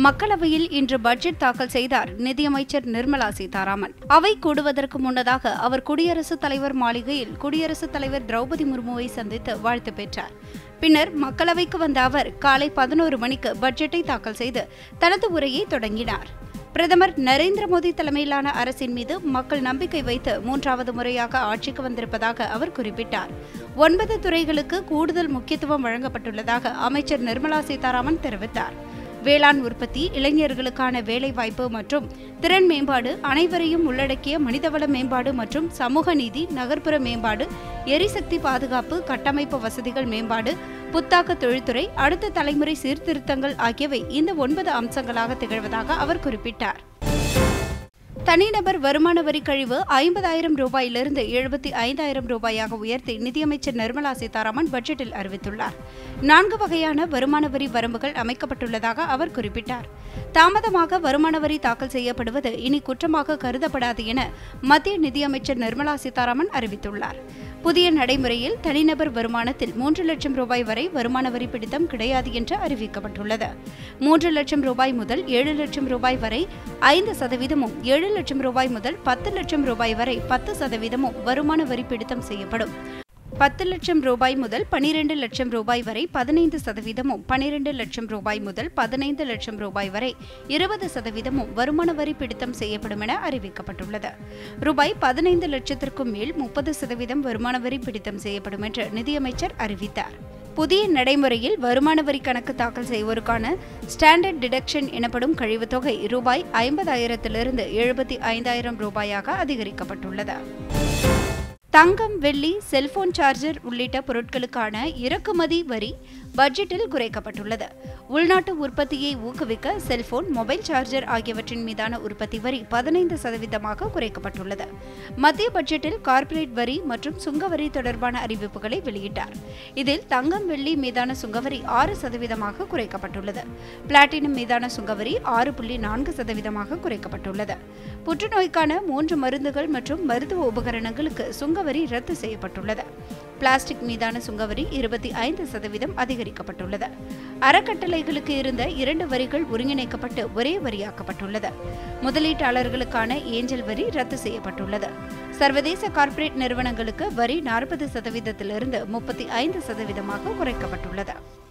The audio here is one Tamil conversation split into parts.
மக்களவையில் இன்று பட்ஜெட் தாக்கல் செய்தார் நிதியமைச்சர் நிர்மலா சீதாராமன் அவை கூடுவதற்கு முன்னதாக அவர் குடியரசுத் தலைவர் மாளிகையில் குடியரசுத் தலைவர் திரௌபதி முர்முவை சந்தித்து வாழ்த்து பெற்றார் பின்னர் மக்களவைக்கு வந்த அவர் காலை பதினோரு மணிக்கு பட்ஜெட்டை தாக்கல் செய்து தனது உரையை தொடங்கினார் பிரதமர் நரேந்திர மோடி தலைமையிலான அரசின் மீது மக்கள் நம்பிக்கை வைத்து மூன்றாவது முறையாக ஆட்சிக்கு வந்திருப்பதாக அவர் குறிப்பிட்டார் ஒன்பது துறைகளுக்கு கூடுதல் முக்கியத்துவம் வழங்கப்பட்டுள்ளதாக அமைச்சர் நிர்மலா சீதாராமன் தெரிவித்தார் வேளாண் உற்பத்தி இளைஞர்களுக்கான வேலைவாய்ப்பு மற்றும் திறன் மேம்பாடு அனைவரையும் உள்ளடக்கிய மனிதவள மேம்பாடு மற்றும் சமூக நீதி நகர்ப்புற மேம்பாடு எரிசக்தி பாதுகாப்பு கட்டமைப்பு வசதிகள் மேம்பாடு புத்தாக்க தொழில்துறை அடுத்த தலைமுறை சீர்திருத்தங்கள் ஆகியவை இந்த ஒன்பது அம்சங்களாக திகழ்வதாக அவர் குறிப்பிட்டார் தனிநபர் வருமான வரி கழிவு ஐம்பதாயிரம் ரூபாயிலிருந்து எழுபத்தி ஐந்தாயிரம் ரூபாயாக உயர்த்தி நிதியமைச்சர் நிர்மலா சீதாராமன் பட்ஜெட்டில் அறிவித்துள்ளார் நான்கு வகையான வருமான வரி வரம்புகள் அமைக்கப்பட்டுள்ளதாக அவர் குறிப்பிட்டார் தாமதமாக வருமான வரி தாக்கல் செய்யப்படுவது இனி குற்றமாக கருதப்படாது என மத்திய நிதியமைச்சர் நிர்மலா சீதாராமன் அறிவித்துள்ளார் புதிய நடைமுறையில் தனிநபர் வருமானத்தில் மூன்று லட்சம் ரூபாய் வரை வருமான வரி பிடித்தம் கிடையாது என்று அறிவிக்கப்பட்டுள்ளது மூன்று லட்சம் ரூபாய் முதல் ஏழு லட்சம் ரூபாய் வரை ஐந்து சதவீதமும் ஏழு லட்சம் ரூபாய் முதல் பத்து லட்சம் ரூபாய் வரை பத்து சதவீதமும் வருமான வரி பிடித்தம் செய்யப்படும் பத்து லட்சம் ரூபாய் முதல் பனிரெண்டு லட்சம் ரூபாய் வரை பதினைந்து சதவீதமும் பனிரெண்டு லட்சம் ரூபாய் முதல் பதினைந்து லட்சம் ரூபாய் வரை இருபது சதவீதமும் வருமான வரி பிடித்தம் செய்யப்படும் என அறிவிக்கப்பட்டுள்ளது ரூபாய் பதினைந்து லட்சத்திற்கும் மேல் முப்பது சதவீதம் வருமான வரி பிடித்தம் செய்யப்படும் என்று நிதியமைச்சர் அறிவித்தார் புதிய நடைமுறையில் வருமான வரி கணக்கு தாக்கல் செய்வோருக்கான ஸ்டாண்டர்ட் டிடக்ஷன் எனப்படும் கழிவுத் தொகை ரூபாய் ஐம்பதாயிரத்திலிருந்து எழுபத்தி ஐந்தாயிரம் ரூபாயாக அதிகரிக்கப்பட்டுள்ளது தங்கம் வெள்ளி செல்போன் சார்ஜர் உள்ளிட்ட பொருட்களுக்கான இறக்குமதி வரி பட்ஜெட்டில் குறைக்கப்பட்டுள்ளது உள்நாட்டு உற்பத்தியை ஊக்குவிக்க செல்போன் மொபைல் சார்ஜர் ஆகியவற்றின் மீதான உற்பத்தி வரி பதினைந்து சதவீதமாக குறைக்கப்பட்டுள்ளது மத்திய பட்ஜெட்டில் கார்ப்பரேட் வரி மற்றும் சுங்கவரி தொடர்பான அறிவிப்புகளை வெளியிட்டார் இதில் தங்கம் வெள்ளி மீதான சுங்கவரி ஆறு சதவீதமாக குறைக்கப்பட்டுள்ளது பிளாட்டினம் மீதான சுங்கவரி ஆறு புள்ளி நான்கு சதவீதமாக குறைக்கப்பட்டுள்ளது புற்றுநோய்க்கான மூன்று மருந்துகள் மற்றும் மருத்துவ உபகரணங்களுக்கு சுங்கவரி ரத்து செய்யப்பட்டுள்ளது பிளாஸ்டிக் மீதான சுங்கவரி இருபத்தி ஐந்து சதவீதம் அதிகரிக்கப்பட்டுள்ளது அறக்கட்டளைகளுக்கு இருந்த இரண்டு வரிகள் ஒருங்கிணைக்கப்பட்டு ஒரே வரியாக்கப்பட்டுள்ளது முதலீட்டாளர்களுக்கான ஏஞ்சல் வரி ரத்து செய்யப்பட்டுள்ளது சர்வதேச கார்ப்பரேட் நிறுவனங்களுக்கு வரி நாற்பது சதவீதத்திலிருந்து முப்பத்தி ஐந்து சதவீதமாக குறைக்கப்பட்டுள்ளது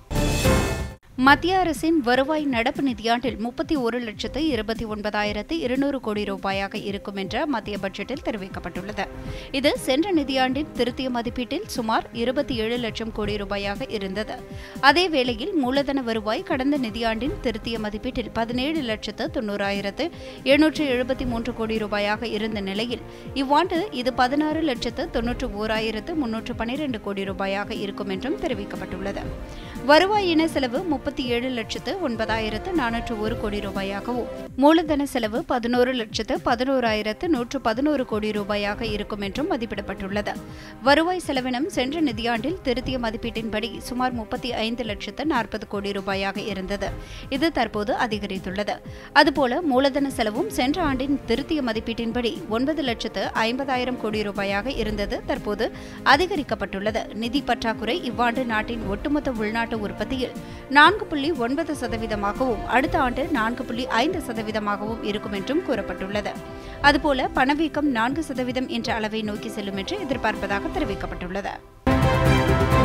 மத்திய அரசின் வருவாய் நடப்பு நிதியாண்டில் முப்பத்தி ஒரு லட்சத்து இருபத்தி ஒன்பதாயிரத்து இருநூறு கோடி ரூபாயாக இருக்கும் என்ற மத்திய பட்ஜெட்டில் தெரிவிக்கப்பட்டுள்ளது இது சென்ற நிதியாண்டின் திருத்திய மதிப்பீட்டில் சுமார் இருபத்தி ஏழு லட்சம் கோடி ரூபாயாக இருந்தது அதே வேளையில் மூலதன வருவாய் கடந்த நிதியாண்டின் திருத்திய மதிப்பீட்டில் பதினேழு லட்சத்து தொண்ணூறாயிரத்து எழுநூற்று எழுபத்தி மூன்று கோடி ரூபாயாக இருந்த நிலையில் இவ்வாண்டு இது பதினாறு லட்சத்து தொன்னூற்று ஓராயிரத்து முன்னூற்று பனிரெண்டு கோடி ரூபாயாக இருக்கும் என்றும் தெரிவிக்கப்பட்டுள்ளது வருவாயின செலவு முப்பத்தி ஏழு லட்சத்து ஒன்பதாயிரத்து நானூற்று ஒரு கோடி ரூபாயாகவும் மூலதன செலவு பதினோரு லட்சத்து பதினோராயிரத்து நூற்று பதினோரு கோடி ரூபாயாக இருக்கும் என்றும் மதிப்பிடப்பட்டுள்ளது வருவாய் செலவினம் சென்ற நிதியாண்டில் திருத்திய மதிப்பீட்டின்படி சுமார் முப்பத்தி ஐந்து லட்சத்து நாற்பது கோடி ரூபாயாக இருந்தது இது தற்போது அதிகரித்துள்ளது அதுபோல மூலதன செலவும் சென்ற ஆண்டின் திருத்திய மதிப்பீட்டின்படி ஒன்பது லட்சத்து ஐம்பதாயிரம் கோடி ரூபாயாக இருந்தது தற்போது அதிகரிக்கப்பட்டுள்ளது நிதி பற்றாக்குறை இவ்வாண்டு நாட்டின் ஒட்டுமொத்த உள்நாட்டு உற்பத்தியில் நான்கு புள்ளி ஒன்பது சதவீதமாகவும் அடுத்த ஆண்டு நான்கு புள்ளி ஐந்து சதவீதமாகவும் இருக்கும் என்றும் கூறப்பட்டுள்ளது அதுபோல பணவீக்கம் நான்கு சதவீதம் என்ற அளவை நோக்கி செல்லும் என்று எதிர்பார்ப்பதாக தெரிவிக்கப்பட்டுள்ளது